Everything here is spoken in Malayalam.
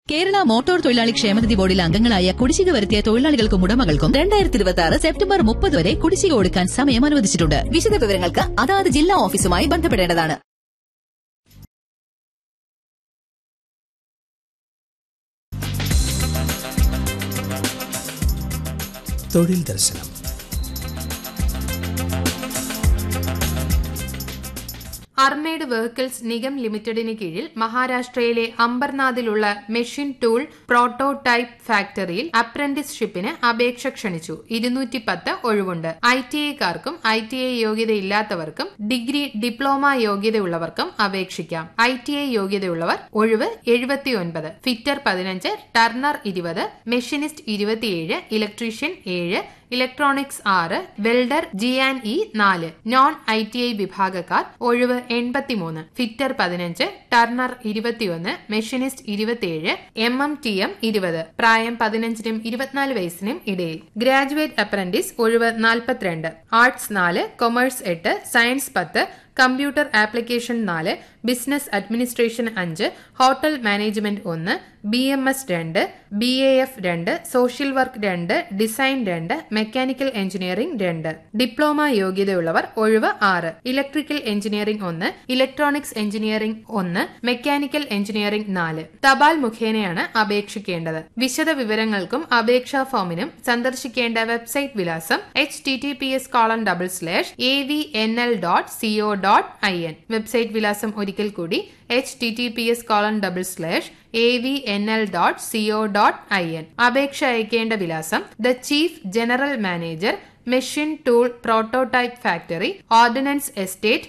കേരള മോട്ടോർ തൊഴിലാളി ക്ഷേമനിധി ബോർഡിലെ അംഗങ്ങളായ കുടിശ്ശിക വരുത്തിയ തൊഴിലാളികൾക്കും ഉടമകൾക്കും രണ്ടായിരത്തി ഇരുപത്തി ആറ് സെപ്റ്റംബർ മുപ്പത് വരെ കുടിശ്ശിക കൊടുക്കാൻ സമയം അനുവദിച്ചിട്ടുണ്ട് വിശദ വിവരങ്ങൾക്ക് അതാത് ജില്ലാ ഓഫീസുമായി ബന്ധപ്പെടേണ്ടതാണ് തൊഴിൽ ദർശനം അർമേഡ് വെഹിക്കിൾസ് നിഗം ലിമിറ്റഡിന് കീഴിൽ മഹാരാഷ്ട്രയിലെ അംബർനാഥിലുള്ള മെഷീൻ ടൂൾ പ്രോട്ടോടൈപ്പ് ഫാക്ടറിയിൽ അപ്രന്റീസ്ഷിപ്പിന് അപേക്ഷ ക്ഷണിച്ചു ഇരുന്നൂറ്റി പത്ത് ഒഴിവുണ്ട് ഐ ടി ഐക്കാർക്കും ഐ ടി ഐ യോഗ്യതയില്ലാത്തവർക്കും ഡിഗ്രി ഡിപ്ലോമ യോഗ്യതയുള്ളവർക്കും അപേക്ഷിക്കാം ഐ ടി ഐ യോഗ്യതയുള്ളവർ ഒഴിവ് എഴുപത്തിയൊൻപത് ഫിറ്റർ പതിനഞ്ച് ടർണർ ഇരുപത് മെഷീനിസ്റ്റ് ഇരുപത്തിയേഴ് ഇലക്ട്രീഷ്യൻ ഏഴ് ഇലക്ട്രോണിക്സ് ആറ് വെൽഡർ ജി ആൻഡ് ഇ നാല് നോൺ ഐ ടി ഐ വിഭാഗക്കാർ ഒഴിവ് എൺപത്തിമൂന്ന് ഫിറ്റർ പതിനഞ്ച് ടർണർ ഇരുപത്തിയൊന്ന് മെഷീനിസ്റ്റ് ഇരുപത്തിയേഴ് എം എം ടി എം ഇരുപത് പ്രായം പതിനഞ്ചിനും ഇരുപത്തിനാല് വയസ്സിനും ഇടയിൽ ഗ്രാജുവേറ്റ് അപ്രന്റീസ് ഒഴിവ് നാൽപ്പത്തിരണ്ട് ആർട്സ് നാല് കൊമേഴ്സ് എട്ട് സയൻസ് പത്ത് കമ്പ്യൂട്ടർ ആപ്ലിക്കേഷൻ നാല് ബിസിനസ് അഡ്മിനിസ്ട്രേഷൻ അഞ്ച് ഹോട്ടൽ മാനേജ്മെന്റ് ഒന്ന് ബി എം എസ് രണ്ട് ബി എ എഫ് രണ്ട് സോഷ്യൽ വർക്ക് രണ്ട് ഡിസൈൻ രണ്ട് മെക്കാനിക്കൽ എഞ്ചിനീയറിംഗ് രണ്ട് ഡിപ്ലോമ യോഗ്യതയുള്ളവർ ഒഴിവ് ആറ് ഇലക്ട്രിക്കൽ എഞ്ചിനീയറിംഗ് ഒന്ന് ഇലക്ട്രോണിക്സ് എഞ്ചിനീയറിംഗ് ഒന്ന് മെക്കാനിക്കൽ എഞ്ചിനീയറിംഗ് നാല് തപാൽ മുഖേനയാണ് അപേക്ഷിക്കേണ്ടത് വിശദ വിവരങ്ങൾക്കും അപേക്ഷാ ഫോമിനും സന്ദർശിക്കേണ്ട വെബ്സൈറ്റ് വിലാസം H T T P S colon double slash A V N L dot CO dot I N website വിലാസം ഒരിക്കൽ കൂടി H T T P S colon double slash A V N L dot CO dot I N അപേക്ഷ അയക്കേണ്ട വിലാസം the chief general manager machine tool prototype factory ordnance estate